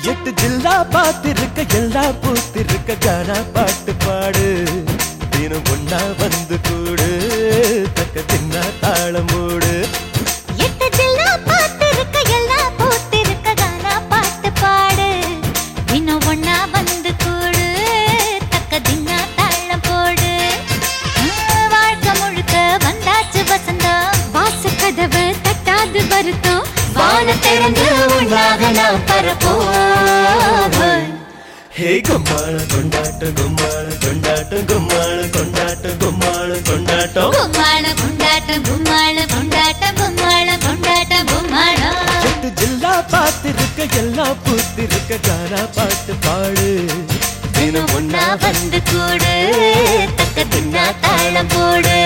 எட்டு ஜில்லா பார்த்திருக்க எல்லா பூத்திருக்க கானா பாட்டு பாடு தினம் ஒன்னா வந்து கூடு தக்க தின்னா தாளம் போடு எட்டு ஜில்லா பார்த்திருக்க எல்லா பூத்திருக்க கானா பாட்டு பாடு இன்னும் ஒன்னா வந்து கூடு தக்க தின்னா தாளம் போடு ஆ, வாழ்க்கை முழுக்க வந்தாச்சு வசந்தம் வாச கதவு தட்டாது வருத்தம் வான திறந்து உண்டாக நாம் பரப்போம் ஹே கும்மாள கொண்டாட்டம் கும்மாள கொண்டாட்டம் கும்மாள கொண்டாட்டம் கும்மாள கொண்டாட்டம் கும்மாள கொண்டாட்டம் கும்மாள கொண்டாட்டம் கும்மாள கொண்டாட்டம் கும்மாளம் எட்டு ஜில்லா பார்த்திருக்க எல்லா பூத்திருக்க கானா பாட்டு பாடு தினம் ஒன்னா ஒன்னா வந்து கூடு தக்க தின்னா தாளம் போடு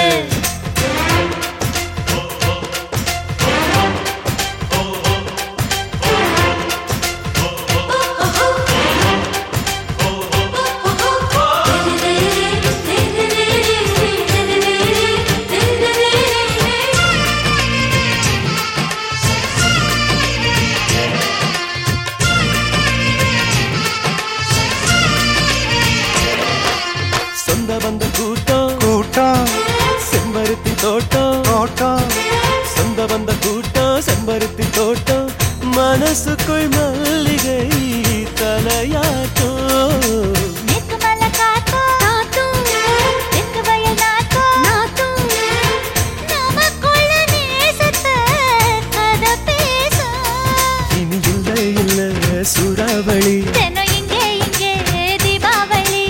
சொந்த பந்த கூட்டம் கூட்டம் செம்பருத்தி தோட்டம் தோட்டம் சொந்த வந்த கூட்டம் செம்பருத்தி தோட்டம் மனசுக்குள் மல்லிகை தலையாட்டம் மேற்கு மலை காத்தும் காத்தும் தெற்கு வயல் நாத்தும் நாத்தும் நமக்குள்ள நேசத்தை கதை பேசும் இனி இல்லை இல்லை சூறாவளி தினம் இங்கே இங்கே தீபாவளி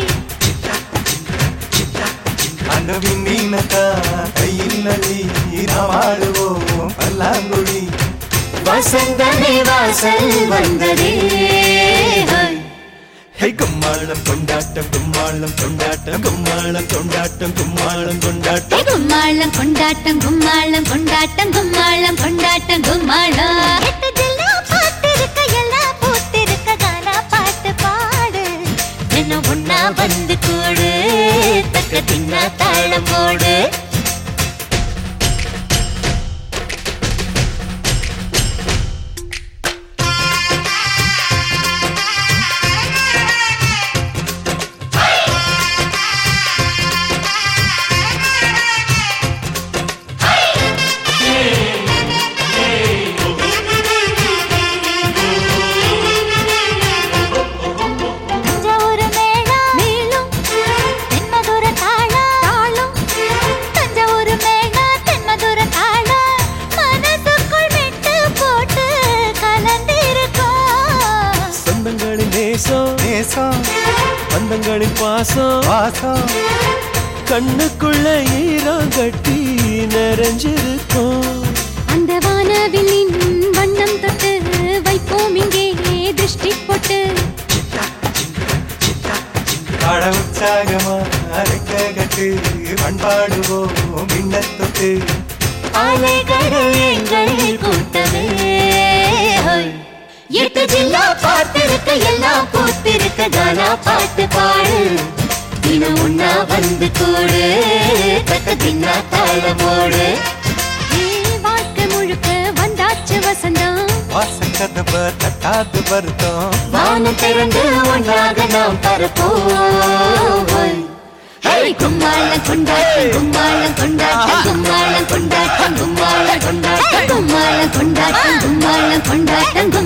அந்த விண்ணீனக்கா கையில் நதி நாமாடுவோம் பல்லாங்குழி வசந்தமே வாசல் வந்ததே ஹோய். ஹே கும்மாளம் கொண்டாட்டம் கும்மாளம் கொண்டாட்டம் கும்மாளம் கொண்டாட்டம் கும்மாளம் கொண்டாட்டம் கும்மாளம் கொண்டாட்டம் கும்மாளம் கொண்டாட்டம் கும்மாளம் கொண்டாட்டம் கும்மாளம் எட்டு ஜில்லா பார்த்திருக்க எல்லா பூத்திருக்க கானா பாட்டு பாடு என்ன ஒன்னா வந்து கூடு தக்க தின்னா தாளம் போடு தஞ்சாவூர் மேளம் மேலும் தென்மதுர தாளம் தாளம் தஞ்சாவூர் மேளம் தென்மதுர தாளம் மனசுக்குள் மெட்டு போட்டு கலந்திருக்கோம் சொந்தங்களின் நேசம் நேசம் பந்தங்களின் பாசம் வாசம் கண்ணுக்குள்ள ஈரம் கட்டி நிறைஞ்சிருக்கும் அந்த வானவில்லின் வண்ணம் தொட்டு வைப்போம் இங்கே திருஷ்டி போட்டு பட உற்சாகமா அரைக்க கட்டு பண்பாடுவோம் மின்னத்தொட்டு அலைகள் எங்கள் கூட்டமே ஹோய். எட்டு ஜில்லா பார்த்திருக்க எல்லாம் பூத்திருக்க கானா பாட்டு பாடு தினம் ஒன்னா வந்து கூடு தக்க தின்னா தாளமோடு வாழ்க்கை முழுக்க வந்தாச்சு வசந்தம் வாசக்கதவ தட்டாது வருத்தம் வானம் திறந்து ஒன்றாக நாம் பரப்போம் ஹேய் கும்மாளம் கொண்டாட்டம் கும்மாளம் கொண்டாட்டம் கும்மாளம் கொண்டாட்டம் கும்மாளம் கொண்டாட்டம் கும்மாளம் கொண்டாட்டம் கும்மாளம் கொண்டாட்டம்